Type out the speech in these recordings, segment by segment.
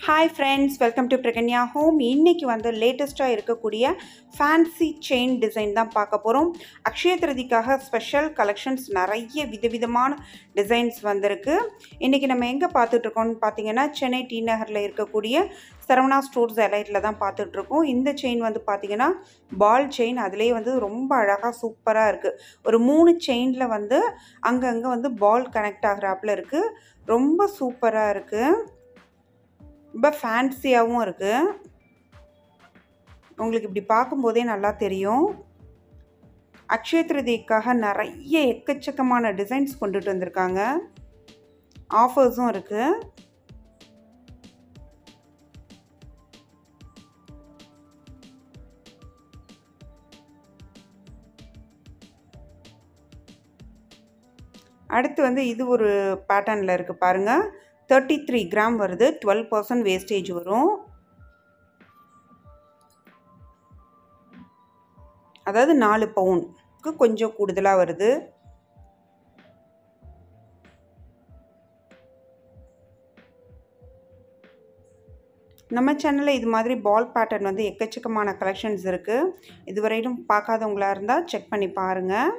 hi friends welcome to Pragnya home இன்னைக்கு வந்து லேட்டஸ்ட்டாக இருக்கக்கூடிய ஃபேன்சி செயின் டிசைன் தான் பார்க்க போகிறோம் அக்ஷய திருதிக்காக ஸ்பெஷல் கலெக்ஷன்ஸ் நிறைய விதவிதமான டிசைன்ஸ் வந்திருக்கு இன்றைக்கி நம்ம எங்கே பார்த்துட்ருக்கோம்னு பார்த்தீங்கன்னா சென்னை டி நகரில் இருக்கக்கூடிய சரவணா ஸ்டோர்ஸ் எலைட்டில் தான் பார்த்துட்ருக்கோம் இந்த செயின் வந்து பார்த்தீங்கன்னா பால் செயின் அதுலேயே வந்து ரொம்ப அழகாக சூப்பராக இருக்குது ஒரு மூணு செயினில் வந்து அங்கங்கே வந்து பால் கனெக்ட் ஆகிறாப்புல இருக்குது ரொம்ப சூப்பராக இருக்குது ரொம்ப ஃபேன்சியாகவும் இருக்குது உங்களுக்கு இப்படி பார்க்கும்போதே நல்லா தெரியும் அக்ஷய திருதிக்காக நிறைய எக்கச்சக்கமான டிசைன்ஸ் கொண்டுட்டு வந்திருக்காங்க ஆஃபர்ஸும் இருக்குது அடுத்து வந்து இது ஒரு பேட்டர்னில் இருக்குது பாருங்கள் தேர்ட்டி த்ரீ கிராம் வருது டுவெல் பர்சன்ட் வேஸ்டேஜ் வரும் அதாவது நாலு பவுனுக்கு கொஞ்சம் கூடுதலாக வருது நம்ம சேனலில் இது மாதிரி பால் பேட்டர்ன் வந்து எக்கச்சக்கமான கலெக்ஷன்ஸ் இருக்குது இதுவரையிலும் பார்க்காதவங்களா இருந்தால் செக் பண்ணி பாருங்கள்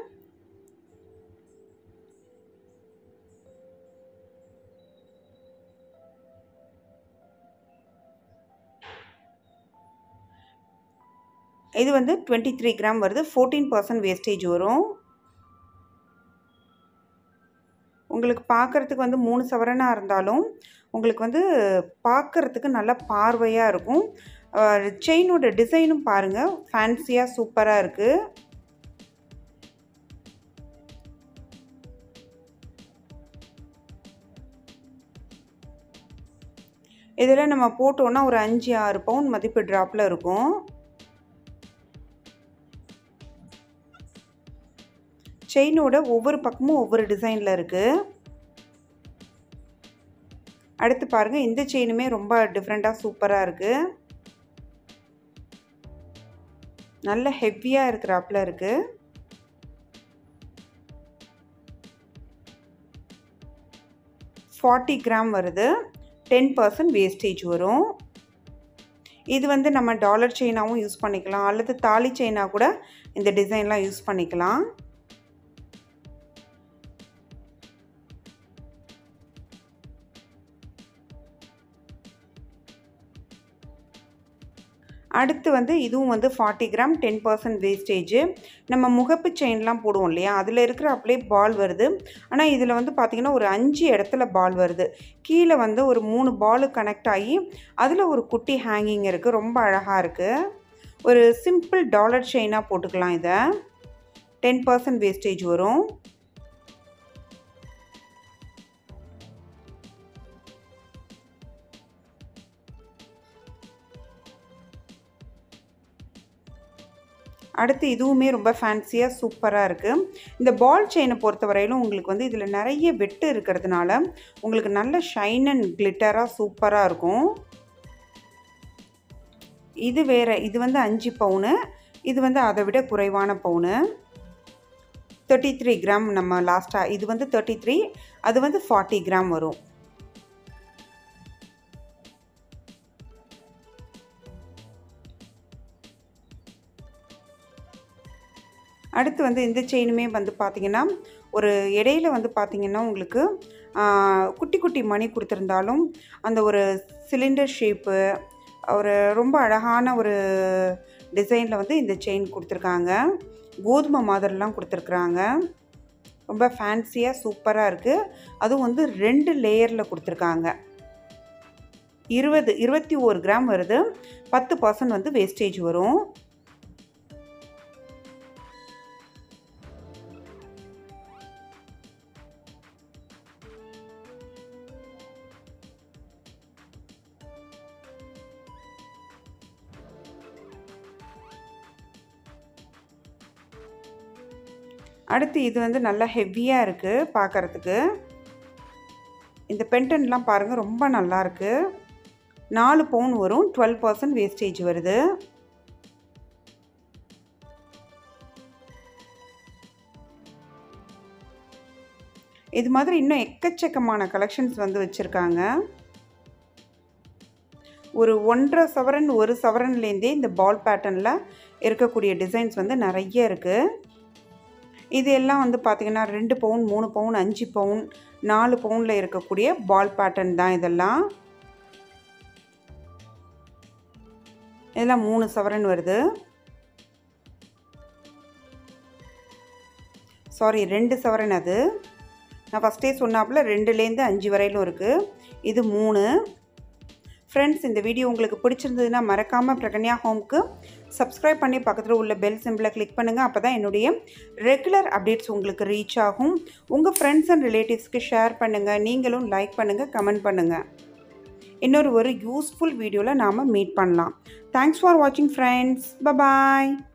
இது வந்து டுவெண்ட்டி த்ரீ கிராம் வருது ஃபோர்டீன் பர்சன்ட் வேஸ்டேஜ் வரும் உங்களுக்கு பார்க்குறதுக்கு வந்து மூணு சவரனாக இருந்தாலும் உங்களுக்கு வந்து பார்க்குறதுக்கு நல்ல பார்வையாக இருக்கும் செயினோட டிசைனும் பாருங்கள் ஃபேன்சியாக சூப்பராக இருக்குது இதில் நம்ம போட்டோன்னா ஒரு அஞ்சு ஆறு பவுன் மதிப்பு ட்ராப்பில் இருக்கும் செயினோட ஒவ்வொரு பக்கமும் ஒவ்வொரு டிசைனில் இருக்குது அடுத்து பாருங்கள் இந்த செயினுமே ரொம்ப டிஃப்ரெண்ட்டாக சூப்பராக இருக்குது நல்ல ஹெவியாக இருக்கிறாப்புல இருக்குது ஃபார்ட்டி கிராம் வருது டென் பர்சன்ட் வேஸ்டேஜ் வரும் இது வந்து நம்ம டாலர் செயினாகவும் யூஸ் பண்ணிக்கலாம் அல்லது தாலி செயினாக கூட இந்த டிசைன்லாம் யூஸ் பண்ணிக்கலாம் அடுத்து வந்து இதுவும் வந்து forty gram ten percent wastage நம்ம முகப்பு செயின்லாம் போடுவோம் இல்லையா அதில் இருக்கிற அப்படியே பால் வருது ஆனால் இதில் வந்து பார்த்திங்கன்னா ஒரு அஞ்சு இடத்துல பால் வருது கீழே வந்து ஒரு மூணு பாலு கனெக்ட் ஆகி அதில் ஒரு குட்டி ஹேங்கிங் இருக்குது ரொம்ப அழகாக இருக்குது ஒரு சிம்பிள் டாலர் செயினாக போட்டுக்கலாம் இதை டென் பர்சன்ட் வேஸ்டேஜ் வரும் அடுத்து இதுவுமே ரொம்ப ஃபேன்சியாக சூப்பராக இருக்குது இந்த பால் செயினை பொறுத்த வரையிலும் உங்களுக்கு வந்து இதில் நிறைய வெட்டு இருக்கிறதுனால உங்களுக்கு நல்ல ஷைன் அண்ட் கிளிட்டராக சூப்பராக இருக்கும் இது வேறு இது வந்து அஞ்சு பவுனு இது வந்து அதை விட குறைவான பவுனு தேர்ட்டி த்ரீ கிராம் நம்ம லாஸ்ட்டாக இது வந்து தேர்ட்டி த்ரீ அது வந்து ஃபார்ட்டி கிராம் வரும் அடுத்து வந்து இந்த செயினுமே வந்து பார்த்திங்கன்னா ஒரு இடையில வந்து பார்த்திங்கன்னா உங்களுக்கு குட்டி குட்டி மணி கொடுத்துருந்தாலும் அந்த ஒரு சிலிண்டர் ஷேப்பு ஒரு ரொம்ப அழகான ஒரு டிசைனில் வந்து இந்த செயின் கொடுத்துருக்காங்க கோதுமை மாதிரிலாம் கொடுத்துருக்குறாங்க ரொம்ப ஃபேன்சியாக சூப்பராக இருக்குது அதுவும் வந்து ரெண்டு லேயரில் கொடுத்துருக்காங்க இருபது இருபத்தி ஒரு கிராம் வருது பத்து பர்சன்ட் வந்து வேஸ்டேஜ் வரும் அடுத்து இது வந்து நல்லா ஹெவியாக இருக்குது பார்க்குறதுக்கு இந்த பென்டன்ட்லாம் பாருங்கள் ரொம்ப நல்லா இருக்குது நாலு பவுன் வரும் டுவெல் பர்சன்ட் வேஸ்டேஜ் வருது இது மாதிரி இன்னும் எக்கச்சக்கமான கலெக்ஷன்ஸ் வந்து வச்சுருக்காங்க ஒரு ஒன்றரை சவரன் ஒரு சவரன்லேருந்தே இந்த பால் பேட்டர்னில் இருக்கக்கூடிய டிசைன்ஸ் வந்து நிறைய இருக்குது இது எல்லாம் வந்து பார்த்திங்கன்னா ரெண்டு பவுன் மூணு பவுன் அஞ்சு பவுன் நாலு பவுனில் இருக்கக்கூடிய பால் பேட்டர்ன் தான் இதெல்லாம் இதெல்லாம் மூணு சவரன் வருது சாரி ரெண்டு சவரன் அது நான் ஃபஸ்ட்டே சொன்னாப்புல ரெண்டுலேருந்து அஞ்சு வரையிலும் இருக்குது இது மூணு ஃப்ரெண்ட்ஸ் இந்த வீடியோ உங்களுக்கு பிடிச்சிருந்ததுன்னா மறக்காமல் பிரகன்யா ஹோம்க்கு சப்ஸ்கிரைப் பண்ணி பக்கத்தில் உள்ள பெல் சிம்பிளை கிளிக் பண்ணுங்கள் அப்போ தான் என்னுடைய ரெகுலர் அப்டேட்ஸ் உங்களுக்கு ரீச் ஆகும் உங்கள் ஃப்ரெண்ட்ஸ் அண்ட் ரிலேட்டிவ்ஸ்க்கு ஷேர் பண்ணுங்கள் நீங்களும் லைக் பண்ணுங்கள் கமெண்ட் பண்ணுங்கள் இன்னொரு ஒரு யூஸ்ஃபுல் வீடியோவில் நாம் மீட் பண்ணலாம் தேங்க்ஸ் ஃபார் வாட்சிங் ஃப்ரெண்ட்ஸ் பபாய்